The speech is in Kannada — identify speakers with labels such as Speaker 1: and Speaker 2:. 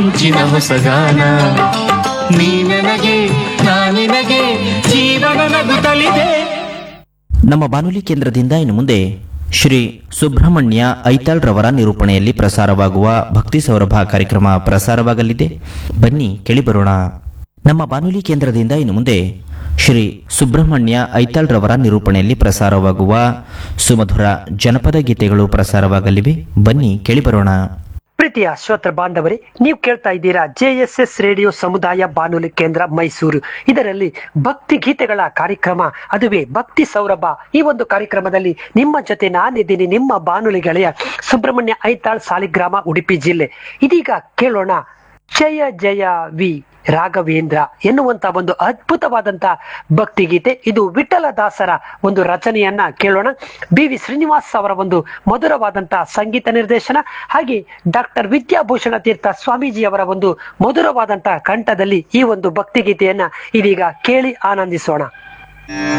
Speaker 1: ಮಿಂಚಿನ ಹೊಸಗಾನ ನೀ ನನಗೆ ನಾ ನಿನಗೆ ಜೀವನ ನಗುತ್ತಲಿದೆ
Speaker 2: ನಮ್ಮ ಬಾನುಲಿ ಕೇಂದ್ರದಿಂದ ಇನ್ನು ಮುಂದೆ ಶ್ರೀ ಸುಬ್ರಹ್ಮಣ್ಯ ಐತಾಳ್ ರವರ ನಿರೂಪಣೆಯಲ್ಲಿ ಪ್ರಸಾರವಾಗುವ ಭಕ್ತಿ ಸೌರಭ ಕಾರ್ಯಕ್ರಮ ಪ್ರಸಾರವಾಗಲಿದೆ ಬನ್ನಿ ಕೇಳಿಬರೋಣ ನಮ್ಮ ಬಾನುಲಿ ಕೇಂದ್ರದಿಂದ ಇನ್ನು ಮುಂದೆ ಶ್ರೀ ಸುಬ್ರಹ್ಮಣ್ಯ ಐತಾಳ್ ರವರ ನಿರೂಪಣೆಯಲ್ಲಿ ಪ್ರಸಾರವಾಗುವ ಸುಮಧುರ ಜನಪದ ಗೀತೆಗಳು ಪ್ರಸಾರವಾಗಲಿವೆ ಬನ್ನಿ ಕೇಳಿಬರೋಣ
Speaker 3: ಪ್ರೀತಿಯ ಶ್ರೋತೃ ಬಾಂಧವರೇ ನೀವು ಕೇಳ್ತಾ ಇದ್ದೀರಾ ಜೆ ಎಸ್ ಎಸ್ ರೇಡಿಯೋ ಸಮುದಾಯ ಬಾನುಲಿ ಕೇಂದ್ರ ಮೈಸೂರು ಇದರಲ್ಲಿ ಭಕ್ತಿ ಗೀತೆಗಳ ಕಾರ್ಯಕ್ರಮ ಅದುವೇ ಭಕ್ತಿ ಸೌರಭ ಈ ಒಂದು ಕಾರ್ಯಕ್ರಮದಲ್ಲಿ ನಿಮ್ಮ ಜೊತೆ ನಾನಿದ್ದೀನಿ ನಿಮ್ಮ ಬಾನುಲಿ ಗೆಳೆಯ ಸುಬ್ರಹ್ಮಣ್ಯ ಐತಾಳ್ ಸಾಲಿಗ್ರಾಮ ಉಡುಪಿ ಜಿಲ್ಲೆ ಇದೀಗ ಕೇಳೋಣ ಜಯ ಜಯ ವಿ ರಾಘವೇಂದ್ರ ಎನ್ನುವಂತ ಒಂದು ಅದ್ಭುತವಾದಂತ ಭಕ್ತಿ ಗೀತೆ ಇದು ವಿಠಲ ದಾಸರ ಒಂದು ರಚನೆಯನ್ನ ಕೇಳೋಣ ಬಿ ವಿ ಶ್ರೀನಿವಾಸ್ ಅವರ ಒಂದು ಮಧುರವಾದಂತ ಸಂಗೀತ ನಿರ್ದೇಶನ ಹಾಗೆ ಡಾಕ್ಟರ್ ವಿದ್ಯಾಭೂಷಣ ತೀರ್ಥ ಸ್ವಾಮೀಜಿ ಅವರ ಒಂದು ಮಧುರವಾದಂತ ಕಂಠದಲ್ಲಿ ಈ ಒಂದು ಭಕ್ತಿ ಗೀತೆಯನ್ನ ಇದೀಗ ಕೇಳಿ ಆನಂದಿಸೋಣ